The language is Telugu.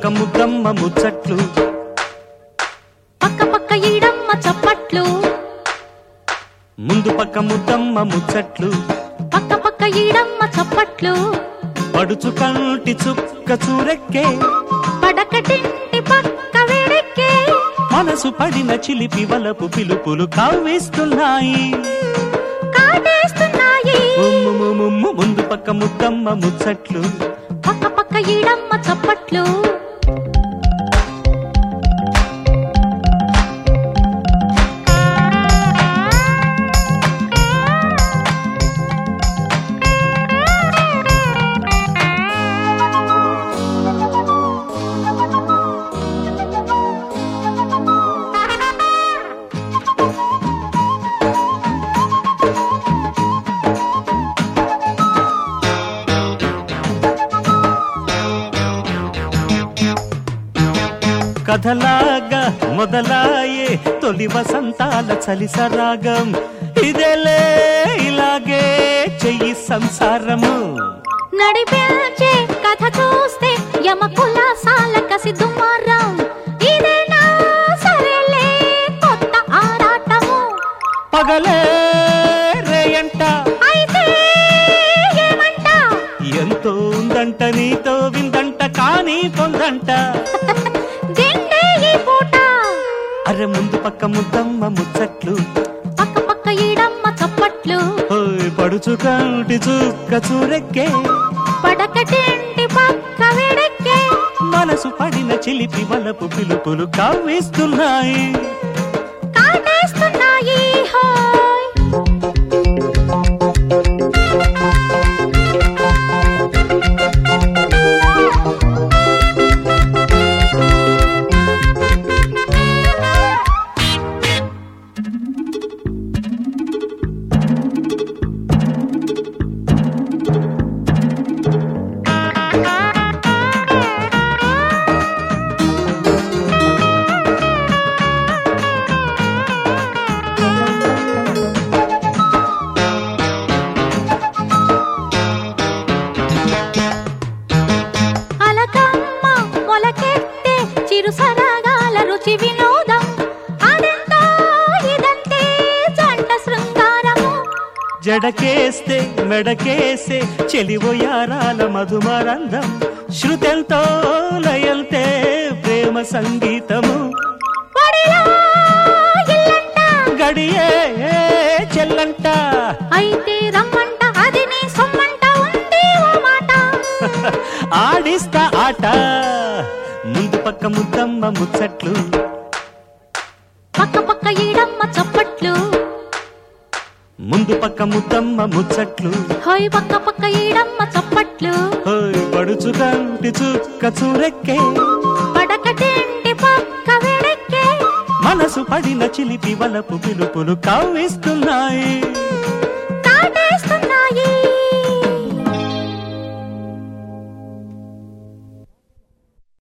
పక్క ముద్దమ్మ ముచ్చట్లు పక్క పక్క ఈడమ్మ చప్పట్లు ముందు పక్క ముద్దమ్మ ముచ్చట్లు పక్క పక్క ఈడమ్మ చప్పట్లు పడుచు కంటి చుక్క చూరెక్కే పడకటింటి పక్క వేడెక్కే మనసు పడిన చిలిపి వలపు పిలుపులు కావేస్తున్నాయి కాటేస్తున్నాయి ముమ్ము ముమ్ము ముందు పక్క ముద్దమ్మ ముచ్చట్లు పక్క పక్క ఈడమ్మ చప్పట్లు కథలాగా మొదలాయే తొలి వసంతాల చలిసరాగం ఇదేలే ఇలాగే చెయ్యి సంసారము నడిపించే కథ చూస్తే యమకుల సాల కసి దుమారం ఇదేనా సరేలే కొత్త ఆరాటము పగలే రేయంట అయితే ఏమంట ఎంతో ఉందంట నీతో విందంట కానీ పొందంట దిండే ఈ పూట అరె ముందు పక్క ముద్దమ్మ ముచ్చట్లు పక్క పక్క ఈడమ్మ చప్పట్లు ఓయ్ పడుచు కంటి చుక్క చూరెక్కే పడకటింటి పక్క వేడెక్కే మనసు పడిన చిలిపి వలపు పిలుపులు కావేస్తున్నాయి కాటేస్తున్నాయి హాయ్ అలకమ్మ మొలకెత్తే చిరు సరగాల రుచి వినోదం అదెంతో ఇదంతే జంట శృంగారము జడకేస్తే మెడకేసే చెలివోయారాల మధుమరందం శృతెంతో లయంతే ప్రేమ సంగీతము పడిలో ఇల్లంట గడియే చెల్లంట అయితే రమ్మంట అది నీ సొమ్మంట ఉంది ఓ మాట ఆడిస్తా ఆట ముందు పక్క ముద్దమ్మ ముచ్చట్లు పక్క పక్క ఈడమ్మ చప్పట్లు ముందు పక్క ముద్దమ్మ ముచ్చట్లు హోయ్ పక్క పక్క ఈడమ్మ చప్పట్లు హోయ్ పడుచు కంటి చుక్క చూరెక్కే పడకటింటి పక్క వేడెక్కే మనసు పడిన చిలిపి వలపు పిలుపులు కావేస్తున్నాయి కాటేస్తున్నా